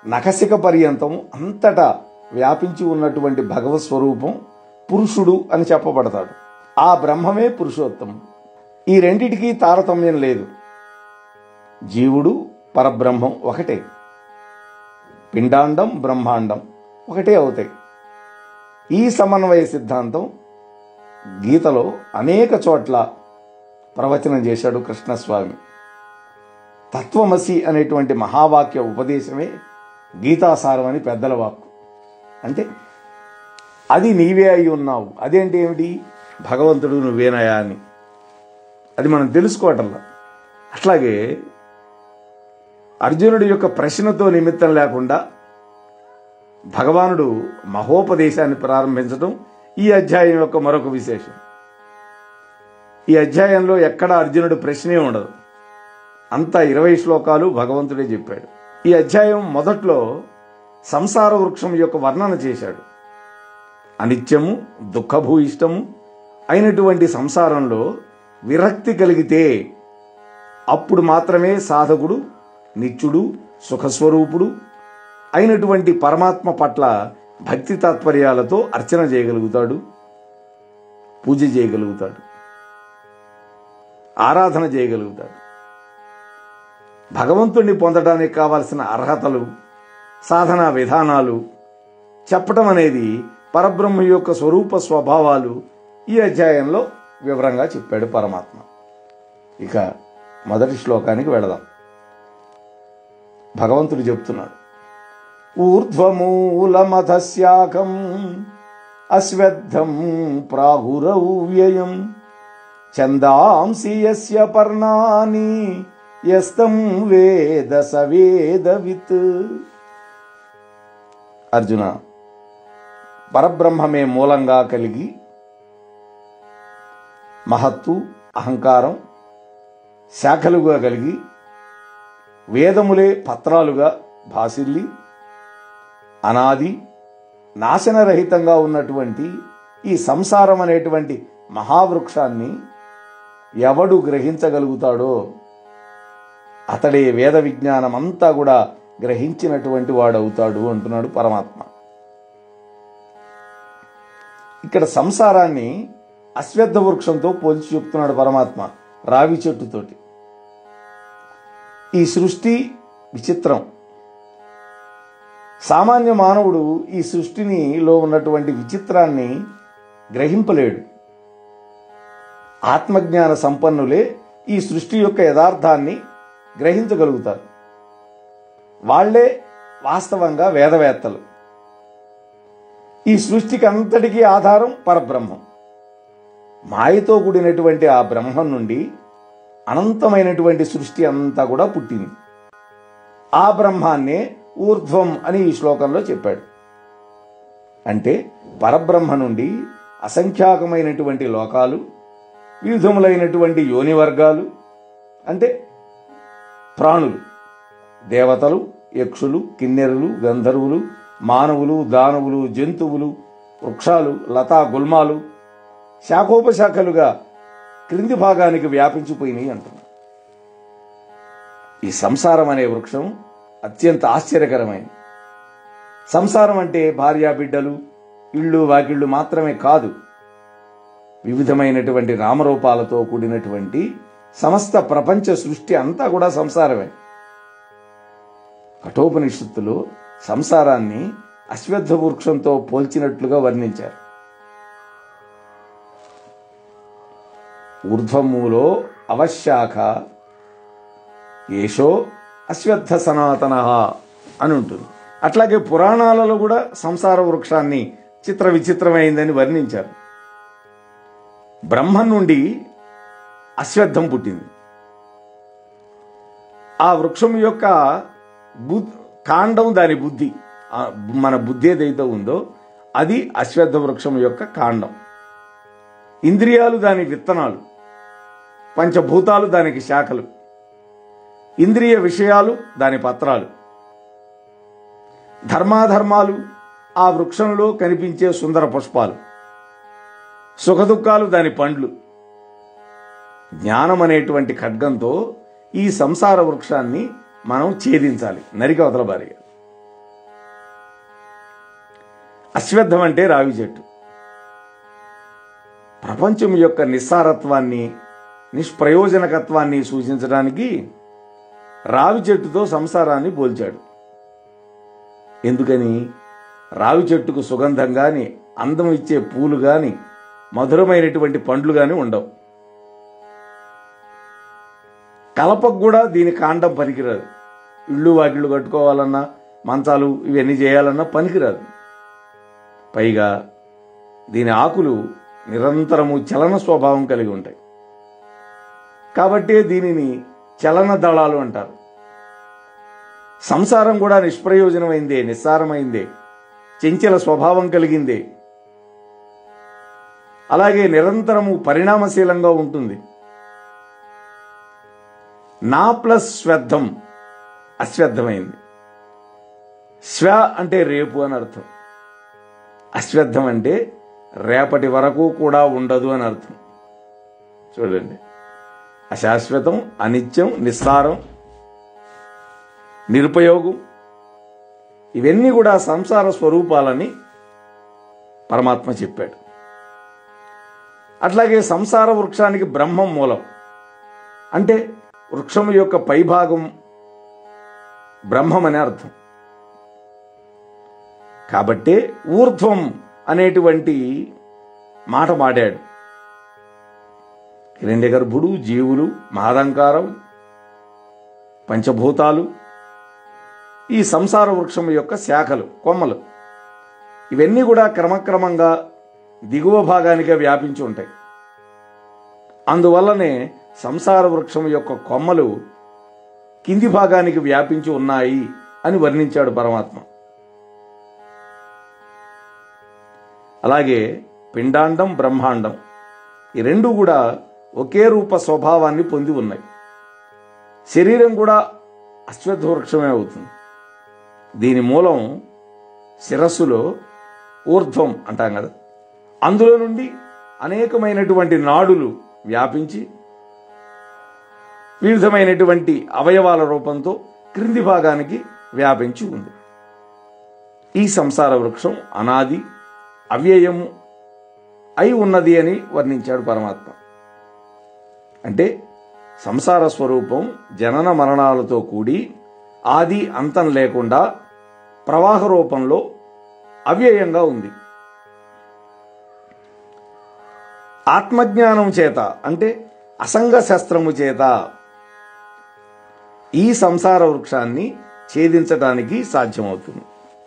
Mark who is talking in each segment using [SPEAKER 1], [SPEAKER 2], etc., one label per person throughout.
[SPEAKER 1] నఖసిక పర్యంతం అంతటా వ్యాపించి ఉన్నటువంటి భగవత్ స్వరూపం పురుషుడు అని చెప్పబడతాడు ఆ బ్రహ్మమే పురుషోత్తమం ఈ రెండిటికి తారతమ్యం లేదు జీవుడు పరబ్రహ్మం ఒకటే పిండాండం బ్రహ్మాండం ఒకటే అవుతాయి ఈ సమన్వయ సిద్ధాంతం గీతలో అనేక చోట్ల ప్రవచనం చేశాడు కృష్ణస్వామి తత్వమసి అనేటువంటి మహావాక్య ఉపదేశమే గీతాసారం అని పెద్దల వాక్కు అంటే అది నీవే అయి ఉన్నావు అదేంటి ఏమిటి భగవంతుడు నువ్వేనయా అని అది మనం తెలుసుకోవటంలా అట్లాగే అర్జునుడి యొక్క ప్రశ్నతో నిమిత్తం లేకుండా భగవానుడు మహోపదేశాన్ని ప్రారంభించడం ఈ అధ్యాయం యొక్క మరొక విశేషం ఈ అధ్యాయంలో ఎక్కడ అర్జునుడు ప్రశ్నే ఉండదు అంతా ఇరవై శ్లోకాలు భగవంతుడే చెప్పాడు ఈ అధ్యాయం మొదట్లో సంసార వృక్షం యొక్క వర్ణన చేశాడు అనిత్యము దుఃఖభూయిష్టము అయినటువంటి సంసారంలో విరక్తి కలిగితే అప్పుడు మాత్రమే సాధకుడు నిత్యుడు సుఖస్వరూపుడు అయినటువంటి పరమాత్మ పట్ల భక్తి తాత్పర్యాలతో అర్చన చేయగలుగుతాడు పూజ చేయగలుగుతాడు ఆరాధన చేయగలుగుతాడు భగవంతుణ్ణి పొందడానికి కావలసిన అర్హతలు సాధనా విధానాలు చెప్పటం అనేది పరబ్రహ్మ యొక్క స్వరూప స్వభావాలు ఈ అధ్యాయంలో వివరంగా చెప్పాడు పరమాత్మ ఇక మొదటి శ్లోకానికి వెళదాం భగవంతుడు చెప్తున్నాడు ఊర్ధ్వమూలమధశాఖం అశ్వద్ధం ప్రాహురవ్యయం ఛందాంసి యస్య పర్ణాని యస్తం వేద సవేదవిత్ అర్జున పరబ్రహ్మమే మూలంగా కలిగి మహత్తు అహంకారం శాఖలుగా కలిగి వేదములే పత్రాలుగా భాసిల్లి అనాది నాశనరహితంగా ఉన్నటువంటి ఈ సంసారం అనేటువంటి మహావృక్షాన్ని ఎవడు గ్రహించగలుగుతాడో అతడే వేద విజ్ఞానం అంతా కూడా గ్రహించినటువంటి వాడవుతాడు అంటున్నాడు పరమాత్మ ఇక్కడ సంసారాన్ని అశ్వత్థ వృక్షంతో పోల్చి చెప్తున్నాడు పరమాత్మ రావి చెట్టుతోటి ఈ సృష్టి విచిత్రం సామాన్య మానవుడు ఈ సృష్టినిలో ఉన్నటువంటి విచిత్రాన్ని గ్రహింపలేడు ఆత్మజ్ఞాన సంపన్నులే ఈ సృష్టి యొక్క యథార్థాన్ని గ్రహించగలుగుతారు వాళ్లే వాస్తవంగా వేదవేత్తలు ఈ సృష్టికి అంతటికీ ఆధారం పరబ్రహ్మం మాయతో కూడినటువంటి ఆ బ్రహ్మం నుండి అనంతమైనటువంటి సృష్టి అంతా కూడా పుట్టింది ఆ బ్రహ్మాన్నే ఊర్ధ్వం అని ఈ శ్లోకంలో చెప్పాడు అంటే పరబ్రహ్మ నుండి అసంఖ్యాకమైనటువంటి లోకాలు వివిధములైనటువంటి యోని వర్గాలు అంటే ప్రాణులు దేవతలు యక్షులు కిన్నెరులు గంధర్వులు మానవులు దానవులు జంతువులు వృక్షాలు లతా గుల్మాలు శాఖోపశాఖలుగా క్రింది భాగానికి వ్యాపించిపోయినాయి అంటున్నారు ఈ సంసారం అనే వృక్షం అత్యంత ఆశ్చర్యకరమైనది సంసారం అంటే భార్యా బిడ్డలు ఇళ్ళు వాకిళ్ళు మాత్రమే కాదు వివిధమైనటువంటి నామరూపాలతో కూడినటువంటి సమస్త ప్రపంచ సృష్టి అంతా కూడా సంసారమే కఠోపనిషత్తులో సంసారాన్ని అశ్వత్థ వృక్షంతో పోల్చినట్లుగా వర్ణించారు ఊర్ధ్వమూలో అవశాఖ ఏషో అశ్వత్థ సనాతన అని ఉంటుంది అట్లాగే పురాణాలలో కూడా సంసార వృక్షాన్ని చిత్ర విచిత్రమైందని వర్ణించారు బ్రహ్మం నుండి అశ్వత్థం పుట్టింది ఆ వృక్షం యొక్క బుద్ కాండం దాని బుద్ధి ఆ మన బుద్ధి ఏదైతే ఉందో అది అశ్వత్థ వృక్షం యొక్క కాండం ఇంద్రియాలు దాని విత్తనాలు పంచభూతాలు దానికి శాఖలు ఇంద్రియ విషయాలు దాని పత్రాలు ధర్మాధర్మాలు ఆ వృక్షంలో కనిపించే సుందర పుష్పాలు సుఖదుఖాలు దాని పండ్లు జ్ఞానం అనేటువంటి ఖడ్గంతో ఈ సంసార వృక్షాన్ని మనం ఛేదించాలి నరిక అవతల భార్య అశ్వత్థం అంటే రావి చెట్టు ప్రపంచం యొక్క నిస్సారత్వాన్ని నిష్ప్రయోజనకత్వాన్ని సూచించడానికి రావి చెట్టుతో సంసారాన్ని పోల్చాడు ఎందుకని రావి చెట్టుకు సుగంధం గాని అందం ఇచ్చే పూలు గాని మధురమైనటువంటి పండ్లు గాని ఉండవు కలపకు కూడా దీని కాండం పనికిరాదు ఇళ్ళు వాకిళ్ళు కట్టుకోవాలన్నా మంచాలు ఇవన్నీ చేయాలన్నా పనికిరాదు పైగా దీని ఆకులు నిరంతరము చలన స్వభావం కలిగి ఉంటాయి కాబట్టే దీనిని చలన దళాలు అంటారు సంసారం కూడా నిష్ప్రయోజనమైందే నిస్సారమైందే చెంచల స్వభావం కలిగిందే అలాగే నిరంతరము పరిణామశీలంగా ఉంటుంది నా ప్లస్ శ్వద్ధం అశ్వద్ధమైంది శ్వ అంటే రేపు అని అర్థం అశ్వద్ధం అంటే రేపటి వరకు కూడా ఉండదు అని అర్థం చూడండి అశాశ్వతం అనిత్యం నిస్సారం నిరుపయోగం ఇవన్నీ కూడా సంసార స్వరూపాలని పరమాత్మ చెప్పాడు అట్లాగే సంసార వృక్షానికి బ్రహ్మం మూలం అంటే వృక్షం యొక్క పైభాగం బ్రహ్మం అనే అర్థం కాబట్టే ఊర్ధ్వం అనేటువంటి మాట మాడాడు హిరణ్య గర్భుడు జీవులు మహదంకారం పంచభూతాలు ఈ సంసార వృక్షం యొక్క శాఖలు కొమ్మలు ఇవన్నీ కూడా క్రమక్రమంగా దిగువ భాగానికే వ్యాపించి ఉంటాయి అందువల్లనే సంసార వృక్షం యొక్క కొమ్మలు కింది భాగానికి వ్యాపించి ఉన్నాయి అని వర్ణించాడు పరమాత్మ అలాగే పిండాండం బ్రహ్మాండం ఈ రెండు కూడా ఒకే రూప స్వభావాన్ని పొంది ఉన్నాయి శరీరం కూడా అశ్వత్థ వృక్షమే అవుతుంది దీని మూలం శిరస్సులో ఊర్ధ్వం అంటాం కదా అందులో నుండి అనేకమైనటువంటి నాడులు వ్యాపించి వివిధమైనటువంటి అవయవాల రూపంతో క్రింది భాగానికి వ్యాపించి ఉంది ఈ సంసార వృక్షం అనాది అవ్యయము అయి ఉన్నది అని వర్ణించాడు పరమాత్మ అంటే సంసార స్వరూపం జనన మరణాలతో కూడి ఆది అంతం లేకుండా ప్రవాహ రూపంలో అవ్యయంగా ఉంది ఆత్మజ్ఞానం చేత అంటే అసంగ శస్త్రము చేత ఈ సంసార వృక్షాన్ని ఛేదించడానికి సాధ్యమవుతుంది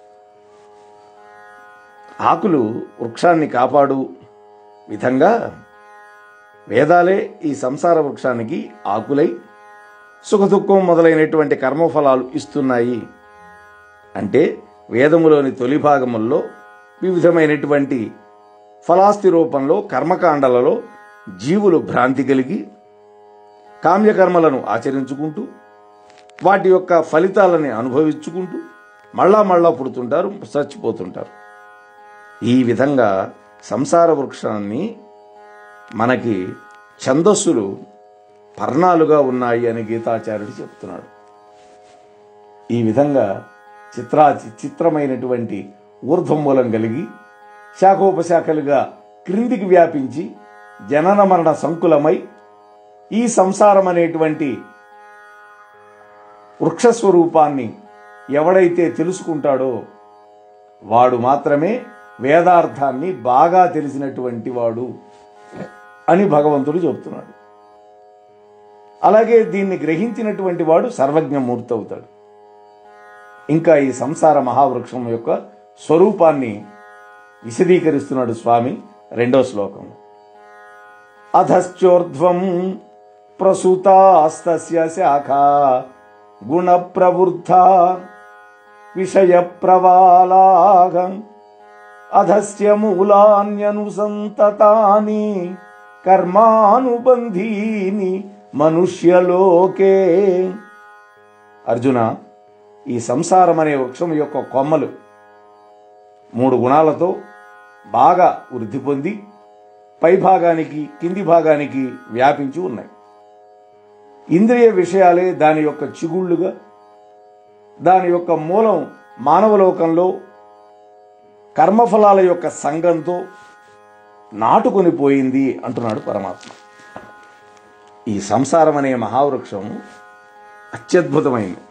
[SPEAKER 1] ఆకులు వృక్షాన్ని కాపాడు విధంగా వేదాలే ఈ సంసార వృక్షానికి ఆకులై సుఖదుఖం మొదలైనటువంటి కర్మఫలాలు ఇస్తున్నాయి అంటే వేదములోని తొలి భాగముల్లో వివిధమైనటువంటి ఫలాస్తి రూపంలో కర్మకాండలలో జీవులు భ్రాంతి కలిగి కామ్యకర్మలను ఆచరించుకుంటూ వాటి యొక్క ఫలితాలని అనుభవించుకుంటూ మళ్ళా మళ్ళా పుడుతుంటారు చచ్చిపోతుంటారు ఈ విధంగా సంసార వృక్షాన్ని మనకి ఛందస్సులు పర్ణాలుగా ఉన్నాయి అని గీతాచార్యుడు చెప్తున్నాడు ఈ విధంగా చిత్రా చిత్రమైనటువంటి ఊర్ధ్వమూలం కలిగి శాఖోపశాఖలుగా క్రిందికి వ్యాపించి జనన మరణ సంకులమై ఈ సంసారం అనేటువంటి వృక్షస్వరూపాన్ని ఎవడైతే తెలుసుకుంటాడో వాడు మాత్రమే వేదార్థాన్ని బాగా తెలిసినటువంటి వాడు అని భగవంతుడు చెబుతున్నాడు అలాగే దీన్ని గ్రహించినటువంటి వాడు సర్వజ్ఞమూర్తి అవుతాడు ఇంకా ఈ సంసార మహావృక్షం యొక్క స్వరూపాన్ని విశదీకరిస్తున్నాడు స్వామి రెండో శ్లోకం అధశ్చోర్ధ్వం ప్రసూతాస్తస్య శాఖ గుణ ప్రవృద్ధ విషయ ప్రవాలాగం అధస్య మూలాన్యనుసంతతాని కర్మానుబంధీని మనుష్యలోకే అర్జున ఈ సంసారం అనే వృక్షం యొక్క కొమ్మలు మూడు గుణాలతో బాగా వృద్ధి పొంది పై భాగానికి కింది భాగానికి వ్యాపించి ఉన్నాయి ఇంద్రియ విషయాలే దాని యొక్క చిగుళ్ళుగా దాని యొక్క మూలం మానవలోకంలో కర్మఫలాల యొక్క సంఘంతో నాటుకొని పోయింది అంటున్నాడు పరమాత్మ ఈ సంసారం అనే మహావృక్షం అత్యద్భుతమైంది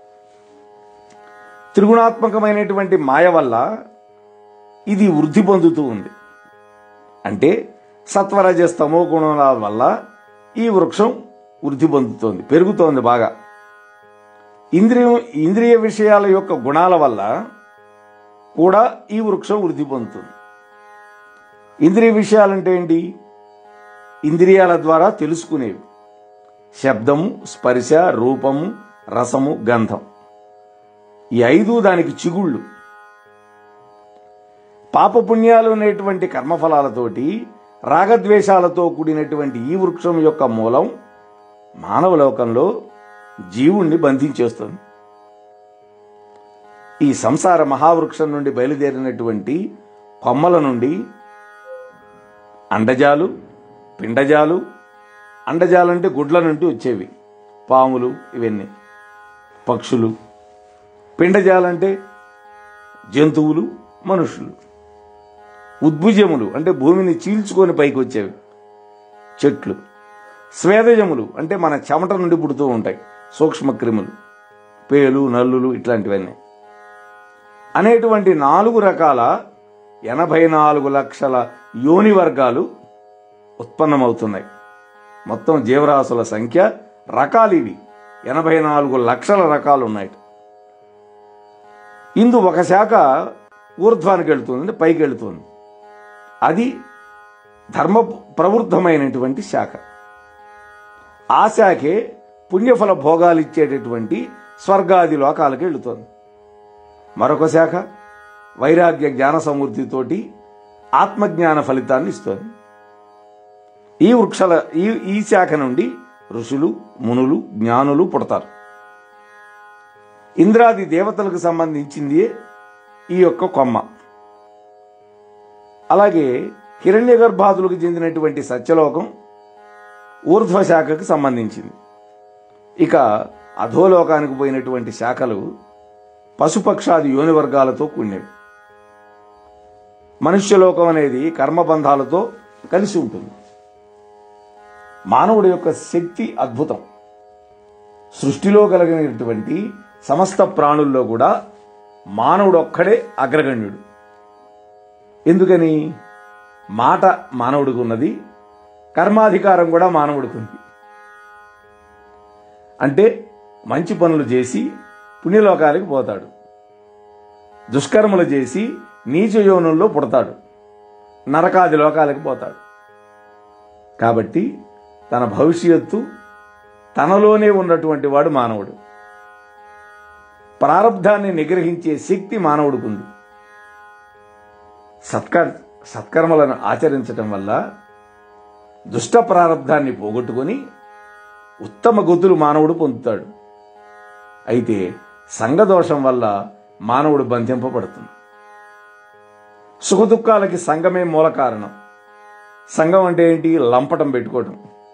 [SPEAKER 1] త్రిగుణాత్మకమైనటువంటి మాయ వల్ల ఇది వృద్ధి పొందుతూ ఉంది అంటే సత్వరజ స్తమో గుణాల వల్ల ఈ వృక్షం వృద్ధి పొందుతోంది పెరుగుతోంది బాగా ఇంద్రియం ఇంద్రియ విషయాల యొక్క గుణాల వల్ల కూడా ఈ వృక్షం వృద్ధి పొందుతుంది ఇంద్రియ విషయాలంటే ఏంటి ఇంద్రియాల ద్వారా తెలుసుకునేవి శబ్దము స్పర్శ రూపము రసము గంధం ఈ ఐదు దానికి చిగుళ్ళు పాపపుణ్యాలు అనేటువంటి కర్మఫలాలతోటి రాగద్వేషాలతో కూడినటువంటి ఈ వృక్షం యొక్క మూలం మానవ లోకంలో జీవుణ్ణి బంధించేస్తుంది ఈ సంసార మహావృక్షం నుండి బయలుదేరినటువంటి కొమ్మల నుండి అండజాలు పిండజాలు అండజాలంటే గుడ్ల నుండి వచ్చేవి పాములు ఇవన్నీ పక్షులు పిండజాలంటే జంతువులు మనుషులు ఉద్భుజములు అంటే భూమిని చీల్చుకొని పైకి వచ్చేవి చెట్లు స్వేదజములు అంటే మన చెమట నుండి పుడుతూ ఉంటాయి సూక్ష్మ క్రిములు పేలు నల్లులు ఇట్లాంటివన్నీ అనేటువంటి నాలుగు రకాల ఎనభై నాలుగు లక్షల యోని వర్గాలు ఉత్పన్నమవుతున్నాయి మొత్తం జీవరాశుల సంఖ్య రకాలు ఇవి ఎనభై నాలుగు లక్షల రకాలు ఉన్నాయి ఇందు ఒక శాఖ ఊర్ధ్వానికి వెళుతుంది అంటే పైకి వెళుతుంది అది ధర్మ ప్రవృద్ధమైనటువంటి శాఖ ఆ శాఖే పుణ్యఫల భోగాలు ఇచ్చేటటువంటి స్వర్గాది లోకాలకు వెళుతోంది మరొక శాఖ వైరాగ్య జ్ఞాన సమృద్ధితోటి ఆత్మజ్ఞాన ఫలితాన్ని ఇస్తోంది ఈ వృక్షల ఈ ఈ శాఖ నుండి ఋషులు మునులు జ్ఞానులు పుడతారు ఇంద్రాది దేవతలకు సంబంధించింది ఈ యొక్క కొమ్మ అలాగే హిరణ్య గర్భాదులకు చెందినటువంటి సత్యలోకం ఊర్ధ్వ శాఖకు సంబంధించింది ఇక అధోలోకానికి పోయినటువంటి శాఖలు పశుపక్షాది యోని వర్గాలతో కూడినవి మనుష్యలోకం అనేది కర్మబంధాలతో కలిసి ఉంటుంది మానవుడి యొక్క శక్తి అద్భుతం సృష్టిలో కలిగినటువంటి సమస్త ప్రాణుల్లో కూడా మానవుడు ఒక్కడే అగ్రగణ్యుడు ఎందుకని మాట మానవుడికి ఉన్నది కర్మాధికారం కూడా మానవుడికి ఉంది అంటే మంచి పనులు చేసి పుణ్యలోకానికి పోతాడు దుష్కర్మలు చేసి నీచ యోనుల్లో పుడతాడు నరకాది లోకాలకు పోతాడు కాబట్టి తన భవిష్యత్తు తనలోనే ఉన్నటువంటి వాడు మానవుడు ప్రారంధాన్ని నిగ్రహించే శక్తి మానవుడికి ఉంది సత్కర్ సత్కర్మలను ఆచరించటం వల్ల దుష్ట ప్రారంధాన్ని పోగొట్టుకొని ఉత్తమ గతులు మానవుడు పొందుతాడు అయితే సంఘదోషం వల్ల మానవుడు బంధింపబడుతుంది సుఖదుఖాలకి సంఘమే మూల కారణం సంఘం అంటే ఏంటి లంపటం పెట్టుకోవటం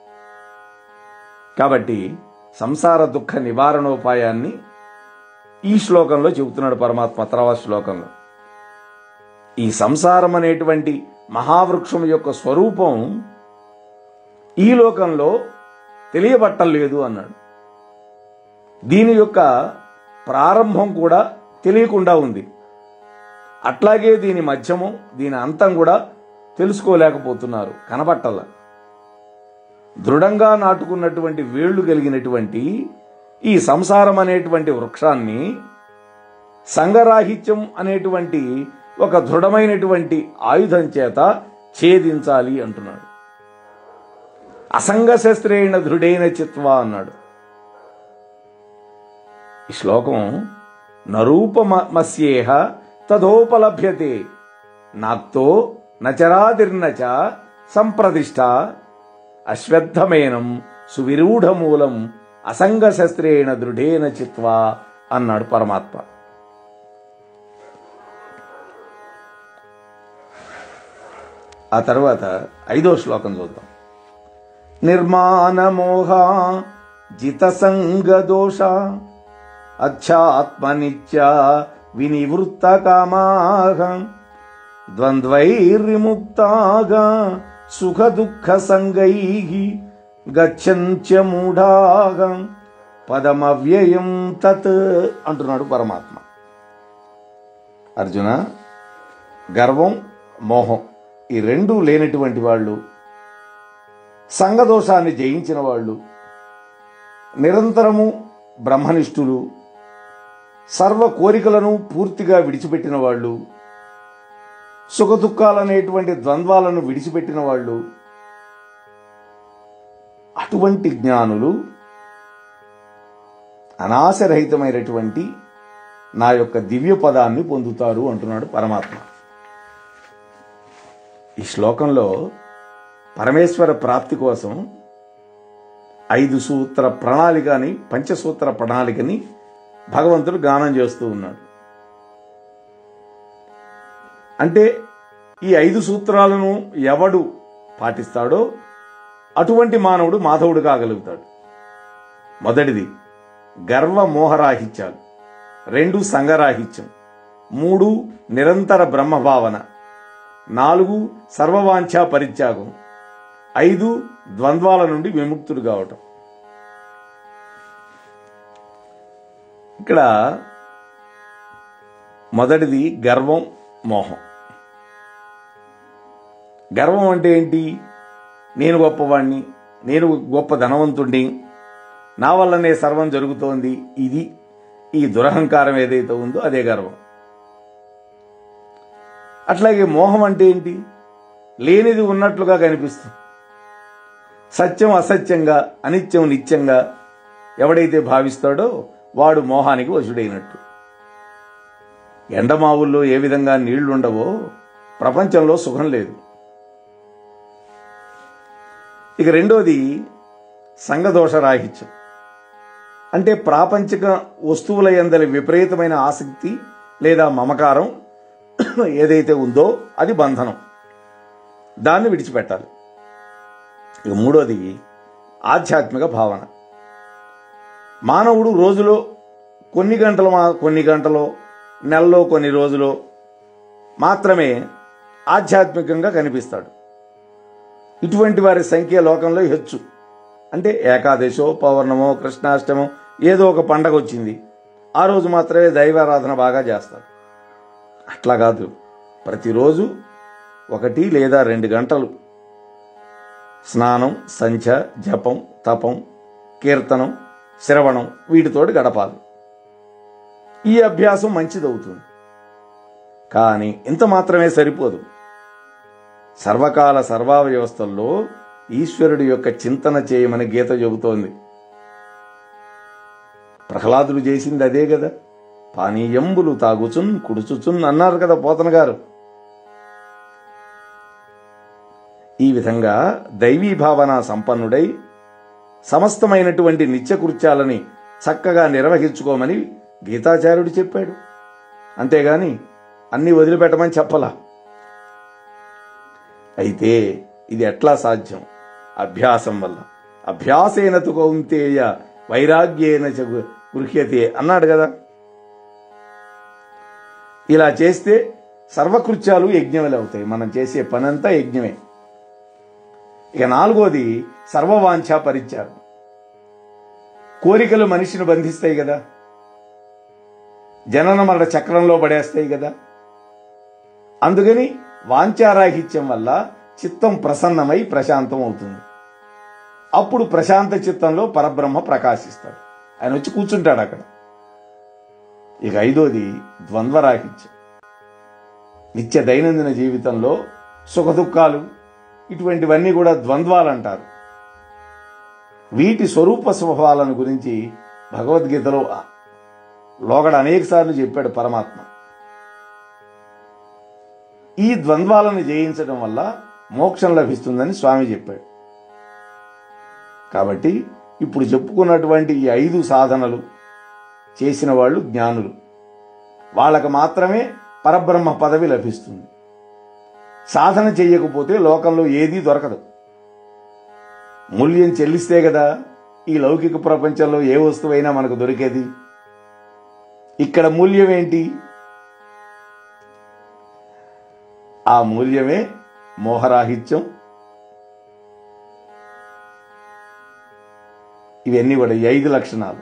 [SPEAKER 1] కాబట్టి సంసార దుఃఖ నివారణోపాయాన్ని ఈ శ్లోకంలో చెబుతున్నాడు పరమాత్మ తర్వాత శ్లోకంలో ఈ సంసారం అనేటువంటి మహావృక్షం యొక్క స్వరూపం ఈ లోకంలో తెలియబట్టలేదు అన్నాడు దీని యొక్క ప్రారంభం కూడా తెలియకుండా ఉంది అట్లాగే దీని మధ్యము దీని అంతం కూడా తెలుసుకోలేకపోతున్నారు కనబట్టల దృఢంగా నాటుకున్నటువంటి వేళ్లు కలిగినటువంటి ఈ సంసారం అనేటువంటి వృక్షాన్ని సంగరాహిత్యం అనేటువంటి ఒక దృఢమైనటువంటి ఆయుధం చేత ఛేదించాలి అంటున్నాడు అసంగ శస్త్రేణ దృఢైన చిత్వ అన్నాడు ఈ శ్లోకం నరూపమస్యేహ తదోపలభ్యతే నాక్తో నచరాదిర్నచ సంప్రదిష్ట అశ్వత్థమేనం సువిరూఢమూలం అసంగ శస్త్రేణ దృఢేన చిత్వా అన్నాడు పరమాత్మ ఆ తర్వాత ఐదో శ్లోకం చూద్దాం నిర్మాణమోహ జితసంగదోష అధ్యాత్మనిత్య వినివృత్త కామాహ ద్వంద్వైర్విముక్తాగా సుఖ దుఃఖ సంగై గచ్చంత్య మూఢాగా పదమవ్యయం తత్ అంటున్నాడు పరమాత్మ అర్జున గర్వం మోహం ఈ రెండు లేనటువంటి వాళ్ళు సంఘదోషాన్ని జయించిన వాళ్ళు నిరంతరము బ్రహ్మనిష్ఠులు సర్వ కోరికలను పూర్తిగా విడిచిపెట్టిన వాళ్ళు సుఖదుఖాలనేటువంటి ద్వంద్వాలను విడిచిపెట్టిన వాళ్ళు అటువంటి జ్ఞానులు అనాశరహితమైనటువంటి నా యొక్క దివ్య పదాన్ని పొందుతారు అంటున్నాడు పరమాత్మ ఈ శ్లోకంలో పరమేశ్వర ప్రాప్తి కోసం ఐదు సూత్ర ప్రణాళికని పంచసూత్ర ప్రణాళికని భగవంతుడు గానం చేస్తూ ఉన్నాడు అంటే ఈ ఐదు సూత్రాలను ఎవడు పాటిస్తాడో అటువంటి మానవుడు మాధవుడు కాగలుగుతాడు మొదటిది గర్వ మోహరాహిత్యాలు రెండు సంగరాహిత్యం మూడు నిరంతర బ్రహ్మభావన నాలుగు సర్వవాంఛా పరిత్యాగం ఐదు ద్వంద్వాల నుండి విముక్తుడు కావటం ఇక్కడ మొదటిది గర్వం మోహం గర్వం అంటే ఏంటి నేను గొప్పవాణ్ణి నేను గొప్ప ధనవంతుణ్ణి నా వల్లనే సర్వం జరుగుతోంది ఇది ఈ దురహంకారం ఏదైతే ఉందో అదే గర్వం అట్లాగే మోహం అంటే ఏంటి లేనిది ఉన్నట్లుగా కనిపిస్తుంది సత్యం అసత్యంగా అనిత్యం నిత్యంగా ఎవడైతే భావిస్తాడో వాడు మోహానికి వశుడైనట్టు ఎండమావుల్లో ఏ విధంగా నీళ్లుండవో ప్రపంచంలో సుఖం లేదు ఇక రెండోది సంఘదోష రాహిత్యం అంటే ప్రాపంచిక వస్తువుల ఎందలి విపరీతమైన ఆసక్తి లేదా మమకారం ఏదైతే ఉందో అది బంధనం దాన్ని విడిచిపెట్టాలి ఇక మూడోది ఆధ్యాత్మిక భావన మానవుడు రోజులో కొన్ని గంటలు మా- కొన్ని గంటలో నెలలో కొన్ని రోజులో మాత్రమే ఆధ్యాత్మికంగా కనిపిస్తాడు ఇటువంటి వారి సంఖ్య లోకంలో హెచ్చు అంటే ఏకాదశో పౌర్ణమో కృష్ణాష్టమో ఏదో ఒక పండగ వచ్చింది ఆ రోజు మాత్రమే దైవారాధన బాగా చేస్తారు అట్లా కాదు ప్రతిరోజు ఒకటి లేదా రెండు గంటలు స్నానం సంచ జపం తపం కీర్తనం శ్రవణం వీటితోటి గడపాలి ఈ అభ్యాసం మంచిదవుతుంది కానీ ఇంత మాత్రమే సరిపోదు సర్వకాల సర్వావయవస్థల్లో ఈశ్వరుడి యొక్క చింతన చేయమని గీత చెబుతోంది ప్రహ్లాదులు చేసింది అదే కదా పానీయంబులు తాగుచున్ కుడుచుచున్ అన్నారు కదా పోతన గారు ఈ విధంగా దైవీ భావన సంపన్నుడై సమస్తమైనటువంటి నిత్యకృత్యాలని చక్కగా నిర్వహించుకోమని గీతాచార్యుడు చెప్పాడు అంతేగాని అన్ని వదిలిపెట్టమని చెప్పలా అయితే ఇది ఎట్లా సాధ్యం అభ్యాసం వల్ల అభ్యాసేన తు కౌంతేయ వైరాగ్యేన చ గృహ్యతే అన్నాడు కదా ఇలా చేస్తే సర్వకృత్యాలు యజ్ఞములు అవుతాయి మనం చేసే పనంతా యజ్ఞమే ఇక నాలుగోది సర్వవాంఛ పరిత్యాగం కోరికలు మనిషిని బంధిస్తాయి కదా జనన మరణ చక్రంలో పడేస్తాయి కదా అందుకని వాంఛారాహిత్యం వల్ల చిత్తం ప్రసన్నమై ప్రశాంతం అవుతుంది అప్పుడు ప్రశాంత చిత్తంలో పరబ్రహ్మ ప్రకాశిస్తాడు ఆయన వచ్చి కూర్చుంటాడు అక్కడ ఇక ఐదోది ద్వంద్వరాహిత్యం నిత్య దైనందిన జీవితంలో సుఖ దుఃఖాలు ఇటువంటివన్నీ కూడా ద్వంద్వాలు అంటారు వీటి స్వరూప స్వభావాలను గురించి భగవద్గీతలో లోగడ అనేక సార్లు చెప్పాడు పరమాత్మ ఈ ద్వంద్వాలను జయించడం వల్ల మోక్షం లభిస్తుందని స్వామి చెప్పాడు కాబట్టి ఇప్పుడు చెప్పుకున్నటువంటి ఈ ఐదు సాధనలు చేసిన వాళ్ళు జ్ఞానులు వాళ్ళకు మాత్రమే పరబ్రహ్మ పదవి లభిస్తుంది సాధన చెయ్యకపోతే లోకంలో ఏదీ దొరకదు మూల్యం చెల్లిస్తే కదా ఈ లౌకిక ప్రపంచంలో ఏ వస్తువైనా మనకు దొరికేది ఇక్కడ మూల్యం ఏంటి ఆ మూల్యమే మోహరాహిత్యం ఇవన్నీ కూడా ఈ ఐదు లక్షణాలు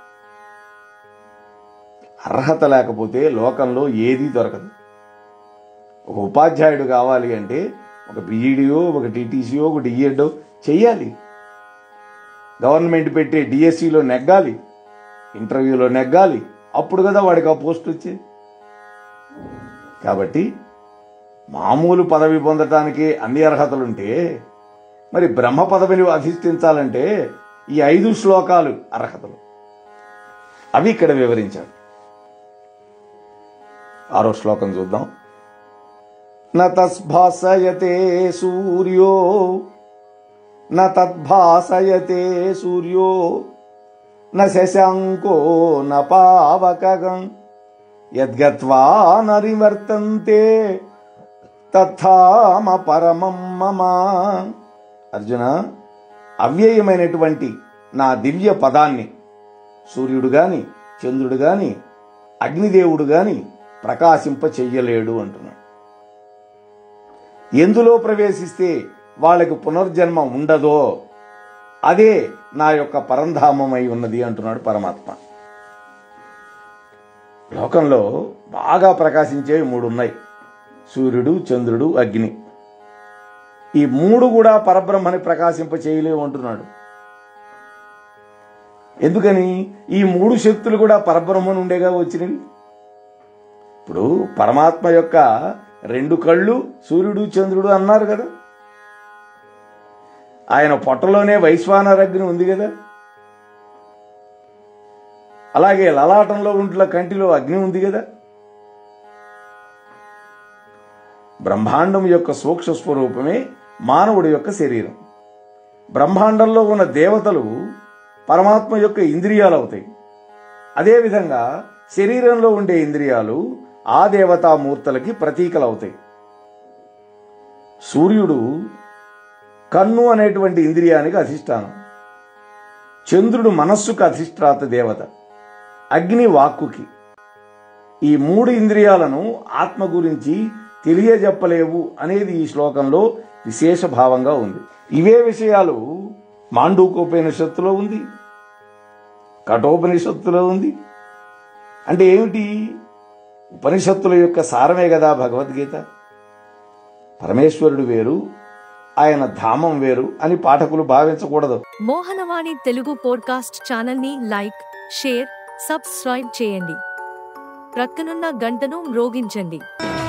[SPEAKER 1] అర్హత లేకపోతే లోకంలో ఏదీ దొరకదు ఒక ఉపాధ్యాయుడు కావాలి అంటే ఒక బీఈడియో ఒక టీటీసీయో ఒక డిఎడ్ఓ చెయ్యాలి గవర్నమెంట్ పెట్టే డిఎస్సిలో నెగ్గాలి ఇంటర్వ్యూలో నెగ్గాలి అప్పుడు కదా వాడికి ఆ పోస్ట్ వచ్చేది కాబట్టి మామూలు పదవి పొందటానికి అన్ని అర్హతలుంటే మరి బ్రహ్మ పదవిని అధిష్ఠించాలంటే ఈ ఐదు శ్లోకాలు అర్హతలు అవి ఇక్కడ వివరించాడు ఆరో శ్లోకం చూద్దాం న తస్భాసయతే సూర్యో న తద్భాసయతే సూర్యో న శశాంకో న పావకగం యద్గత్వా నరివర్తంతే తథామ పరమం మమ అర్జున అవ్యయమైనటువంటి నా దివ్య పదాన్ని సూర్యుడు గాని చంద్రుడు గాని అగ్నిదేవుడు గాని ప్రకాశింప చెయ్యలేడు అంటున్నాడు ఎందులో ప్రవేశిస్తే వాళ్ళకి పునర్జన్మ ఉండదో అదే నా యొక్క పరంధామమై ఉన్నది అంటున్నాడు పరమాత్మ లోకంలో బాగా ప్రకాశించేవి మూడు ఉన్నాయి సూర్యుడు చంద్రుడు అగ్ని ఈ మూడు కూడా పరబ్రహ్మని ప్రకాశింప చేయలేవు అంటున్నాడు ఎందుకని ఈ మూడు శక్తులు కూడా పరబ్రహ్మ నుండేగా వచ్చినవి ఇప్పుడు పరమాత్మ యొక్క రెండు కళ్ళు సూర్యుడు చంద్రుడు అన్నారు కదా ఆయన పొట్టలోనే వైశ్వానరగ్ని ఉంది కదా అలాగే లలాటంలో ఉంటున్న కంటిలో అగ్ని ఉంది కదా బ్రహ్మాండం యొక్క సూక్ష్మ స్వరూపమే మానవుడి యొక్క శరీరం బ్రహ్మాండంలో ఉన్న దేవతలు పరమాత్మ యొక్క ఇంద్రియాలు అవుతాయి అదేవిధంగా శరీరంలో ఉండే ఇంద్రియాలు ఆ దేవతామూర్తులకి ప్రతీకలు అవుతాయి సూర్యుడు కన్ను అనేటువంటి ఇంద్రియానికి అధిష్టానం చంద్రుడు మనస్సుకు అధిష్టాత దేవత అగ్ని వాక్కుకి ఈ మూడు ఇంద్రియాలను ఆత్మ గురించి తెలియజెప్పలేవు అనేది ఈ శ్లోకంలో విశేష భావంగా ఉంది ఇవే విషయాలు మాండూకోపనిషత్తులో ఉంది కఠోపనిషత్తులో ఉంది అంటే ఏమిటి ఉపనిషత్తుల యొక్క సారమే కదా భగవద్గీత పరమేశ్వరుడు వేరు ఆయన ధామం వేరు అని పాఠకులు భావించకూడదు
[SPEAKER 2] మోహనవాణి తెలుగు పోడ్కాస్ట్ ఛానల్ని లైక్ షేర్ సబ్స్క్రైబ్ చేయండి ప్రక్కనున్న గంటను మ్రోగించండి